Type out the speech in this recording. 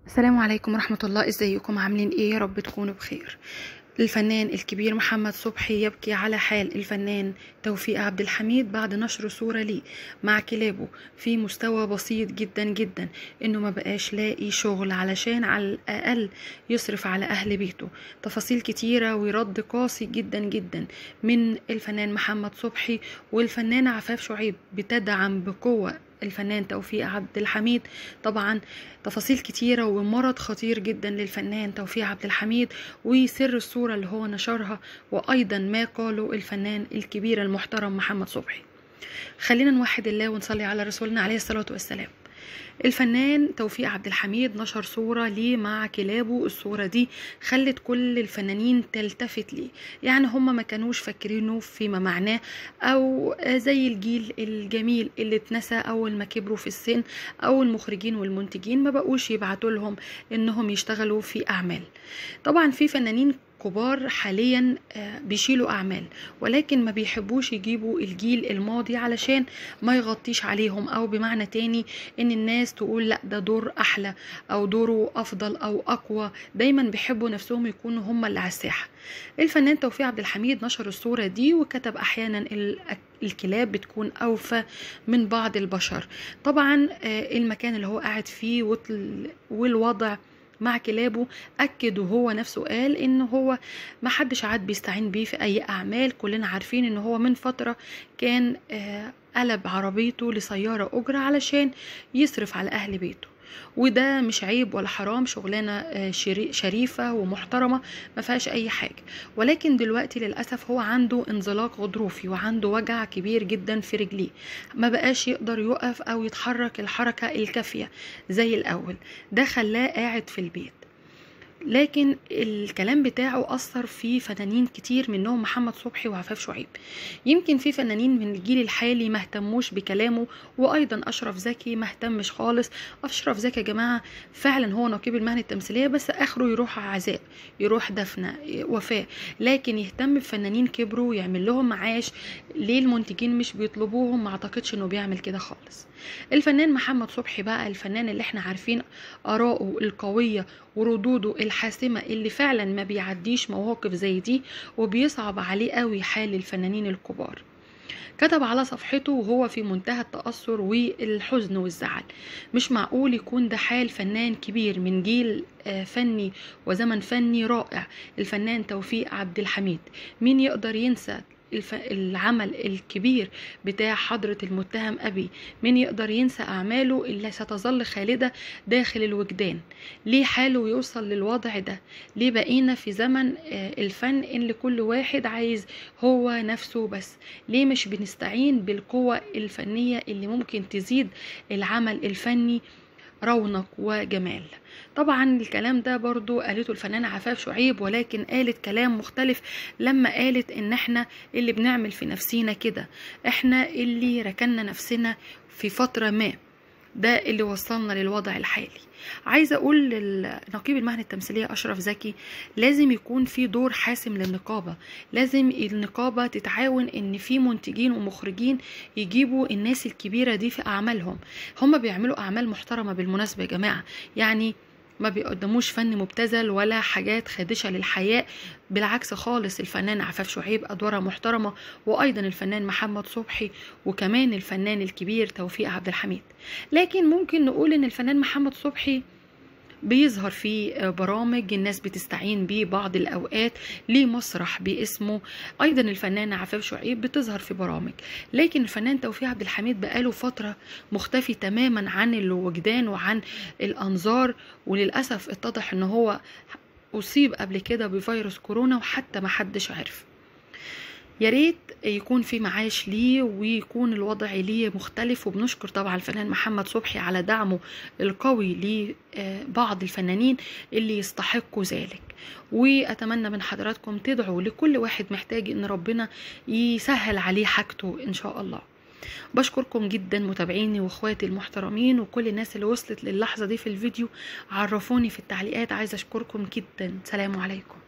السلام عليكم ورحمة الله ازيكم عاملين ايه يا رب تكونوا بخير الفنان الكبير محمد صبحي يبكي على حال الفنان توفيق عبد الحميد بعد نشر صورة ليه مع كلابه في مستوى بسيط جدا جدا انه ما بقاش لاقي شغل علشان على الاقل يصرف على اهل بيته تفاصيل كتيرة ورد قاسي جدا جدا من الفنان محمد صبحي والفنانة عفاف شعيب بتدعم بقوة الفنان توفيق عبد الحميد طبعا تفاصيل كتيرة ومرض خطير جدا للفنان توفيق عبد الحميد وسر الصورة اللي هو نشرها وأيضا ما قاله الفنان الكبير المحترم محمد صبحي خلينا نوحد الله ونصلي على رسولنا عليه الصلاة والسلام الفنان توفيق عبد الحميد نشر صورة ليه مع كلابه الصورة دي خلت كل الفنانين تلتفت ليه يعني هم ما كانوش فاكرينه فيما معناه او زي الجيل الجميل اللي اتنسى اول ما كبروا في السن او المخرجين والمنتجين ما بقوش يبعتوا لهم انهم يشتغلوا في اعمال طبعا في فنانين كبار حاليا بيشيلوا اعمال ولكن ما بيحبوش يجيبوا الجيل الماضي علشان ما يغطيش عليهم او بمعنى تاني ان الناس تقول لا ده دور احلى او دوره افضل او اقوى دايما بيحبوا نفسهم يكونوا هم اللي على الساحه الفنان توفيق عبد الحميد نشر الصوره دي وكتب احيانا الكلاب بتكون اوفى من بعض البشر طبعا المكان اللي هو قاعد فيه والوضع مع كلابه اكد وهو نفسه قال ان هو ما حدش عاد بيستعين بيه في اي اعمال كلنا عارفين ان هو من فتره كان قلب عربيته لسياره اجره علشان يصرف على اهل بيته وده مش عيب ولا حرام شغلانه شريفه ومحترمه ما فيهاش اي حاجه ولكن دلوقتي للاسف هو عنده انزلاق غضروفي وعنده وجع كبير جدا في رجليه ما بقاش يقدر يقف او يتحرك الحركه الكافيه زي الاول ده خلاه قاعد في البيت لكن الكلام بتاعه أثر في فنانين كتير منهم محمد صبحي وعفاف شعيب يمكن في فنانين من الجيل الحالي ما اهتموش بكلامه وأيضا أشرف زكي ما اهتمش خالص أشرف زكي يا جماعة فعلا هو نقيب المهنة التمثيلية بس آخره يروح عزاء يروح دفنة وفاة لكن يهتم بفنانين كبروا ويعمل لهم معاش ليه المنتجين مش بيطلبوهم ما اعتقدش انه بيعمل كده خالص الفنان محمد صبحي بقى الفنان اللي احنا عارفين آراءه القوية وردوده الحاسمة اللي فعلا ما بيعديش مواقف زي دي وبيصعب عليه قوي حال الفنانين الكبار كتب على صفحته وهو في منتهى التأثر والحزن والزعل مش معقول يكون ده حال فنان كبير من جيل فني وزمن فني رائع الفنان توفيق عبد الحميد مين يقدر ينسى العمل الكبير بتاع حضرة المتهم أبي من يقدر ينسى أعماله اللي ستظل خالدة داخل الوجدان ليه حاله يوصل للوضع ده ليه بقينا في زمن الفن إن لكل واحد عايز هو نفسه بس ليه مش بنستعين بالقوة الفنية اللي ممكن تزيد العمل الفني رونق وجمال طبعا الكلام ده برضو قالته الفنانة عفاف شعيب ولكن قالت كلام مختلف لما قالت ان احنا اللي بنعمل في نفسينا كده احنا اللي ركنا نفسنا في فترة ما ده اللي وصلنا للوضع الحالي عايزه اقول لنقيب المهنه التمثيليه اشرف زكي لازم يكون في دور حاسم للنقابه لازم النقابه تتعاون ان في منتجين ومخرجين يجيبوا الناس الكبيره دي في اعمالهم هم بيعملوا اعمال محترمه بالمناسبه يا جماعه يعني ما بيقدموش فن مبتذل ولا حاجات خادشة للحياء بالعكس خالص الفنان عفاف شعيب أدوارها محترمة وأيضا الفنان محمد صبحي وكمان الفنان الكبير توفيق عبد الحميد لكن ممكن نقول إن الفنان محمد صبحي بيظهر في برامج الناس بتستعين بيه بعض الأوقات ليه مسرح باسمه أيضا الفنانة عفاف شعيب بتظهر في برامج لكن الفنان توفيق عبد الحميد بقاله فترة مختفي تماما عن الوجدان وعن الأنظار وللأسف اتضح ان هو أصيب قبل كده بفيروس كورونا وحتى ما حدش عرف يا ريت يكون في معاش ليه ويكون الوضع ليه مختلف وبنشكر طبعا الفنان محمد صبحي على دعمه القوي لبعض الفنانين اللي يستحقوا ذلك واتمنى من حضراتكم تدعوا لكل واحد محتاج ان ربنا يسهل عليه حاجته ان شاء الله بشكركم جدا متابعيني واخواتي المحترمين وكل الناس اللي وصلت للحظه دي في الفيديو عرفوني في التعليقات عايزه اشكركم جدا سلام عليكم